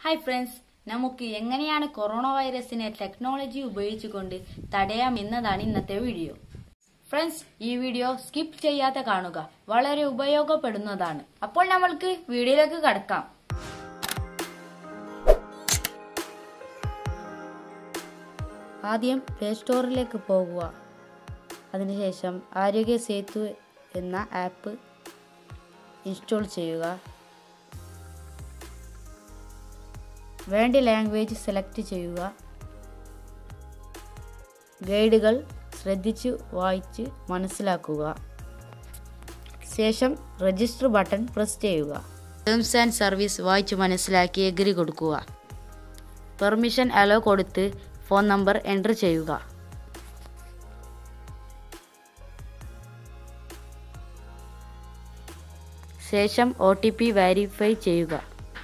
hi friends നമുക്ക് എങ്ങനെയാണ് corona വൈറസിനെ ടെക്നോളജി ഉപയോഗിച്ചുകൊണ്ട് തടയാം എന്നതാണ് ഇന്നത്തെ വീഡിയോ ഫ്രണ്ട്സ് ഈ വീഡിയോ സ്കിപ്പ് ചെയ്യാതെ കാണുക വളരെ ഉപയോഗപ്പെടുന്നതാണ് അപ്പോൾ നമ്മൾക്ക് വീഡിയോയിലേക്ക് കടക്കാം ആദ്യം പ്ലേ സ്റ്റോറിലേക്ക് പോകുക അതിനുശേഷം ആരോഗ്യ സേതു എന്ന ആപ്പ് ഇൻസ്റ്റാൾ ചെയ്യുക വേണ്ട ലാംഗ്വേജ് സെലക്ട് ചെയ്യുക ഗൈഡുകൾ ശ്രദ്ധിച്ച് വായിച്ച് മനസ്സിലാക്കുക ശേഷം രജിസ്റ്റർ ബട്ടൺ പ്രസ് ചെയ്യുക ടേംസ് ആൻഡ് സർവീസ് വായിച്ച് മനസ്സിലാക്കി എഗ്രി കൊടുക്കുക പെർമിഷൻ അലോ കൊടുത്ത് ഫോൺ നമ്പർ എൻ്റർ ചെയ്യുക ശേഷം ഒ ടി പി വെരിഫൈ ചെയ്യുക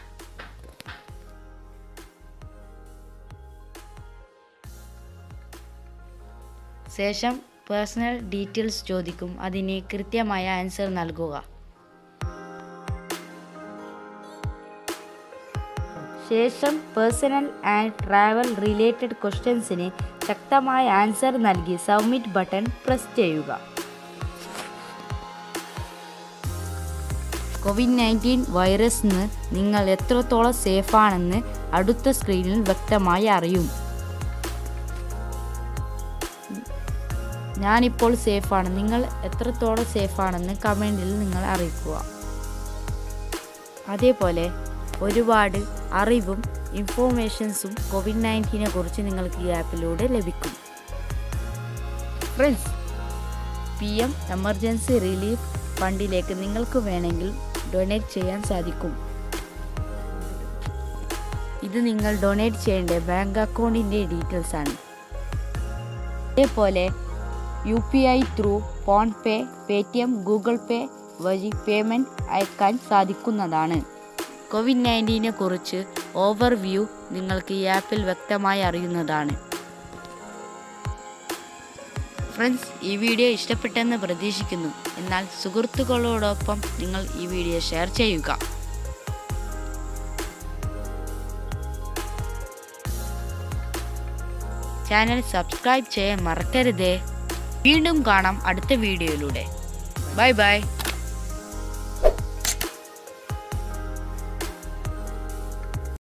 ശേഷം പേഴ്സണൽ ഡീറ്റെയിൽസ് ചോദിക്കും അതിന് കൃത്യമായ ആൻസർ നൽകുക ശേഷം പേഴ്സണൽ ആൻഡ് ട്രാവൽ റിലേറ്റഡ് ക്വസ്റ്റ്യൻസിന് ശക്തമായ ആൻസർ നൽകി സബ്മിറ്റ് ബട്ടൺ പ്രസ് ചെയ്യുക കോവിഡ് നയൻറ്റീൻ വൈറസിന് നിങ്ങൾ എത്രത്തോളം സേഫാണെന്ന് അടുത്ത സ്ക്രീനിൽ വ്യക്തമായി അറിയും ഞാനിപ്പോൾ സേഫാണ് നിങ്ങൾ എത്രത്തോളം സേഫാണെന്ന് കമൻറ്റിൽ നിങ്ങൾ അറിയിക്കുക അതേപോലെ ഒരുപാട് അറിവും ഇൻഫോർമേഷൻസും കോവിഡ് നയൻറ്റീനെ കുറിച്ച് നിങ്ങൾക്ക് ഈ ആപ്പിലൂടെ ലഭിക്കും friends P M emergency relief ഫണ്ടിലേക്ക് നിങ്ങൾക്ക് വേണമെങ്കിൽ ഡൊണേറ്റ് ചെയ്യാൻ സാധിക്കും ഇത് നിങ്ങൾ ഡൊണേറ്റ് ചെയ്യേണ്ട ബാങ്ക് അക്കൗണ്ടിൻ്റെ ഡീറ്റെയിൽസ് ആണ് അതേപോലെ U P I through PhonePe Paytm Google pay വഴി പേയ്മെൻറ്റ് അയക്കാൻ സാധിക്കുന്നതാണ് കോവിഡ് നയൻറ്റീനെ കുറിച്ച് ഓവർവ്യൂ നിങ്ങൾക്ക് ഈ ആപ്പിൽ വ്യക്തമായി അറിയുന്നതാണ് ഫ്രണ്ട്സ് ഈ വീഡിയോ ഇഷ്ടപ്പെട്ടെന്ന് പ്രതീക്ഷിക്കുന്നു എന്നാൽ സുഹൃത്തുക്കളോടൊപ്പം നിങ്ങൾ ഈ വീഡിയോ ഷെയർ ചെയ്യുക ചാനൽ സബ്സ്ക്രൈബ് ചെയ്യാൻ മറക്കരുതേ വീണ്ടും കാണാം അടുത്ത വീഡിയോയിലൂടെ ബൈ ബൈ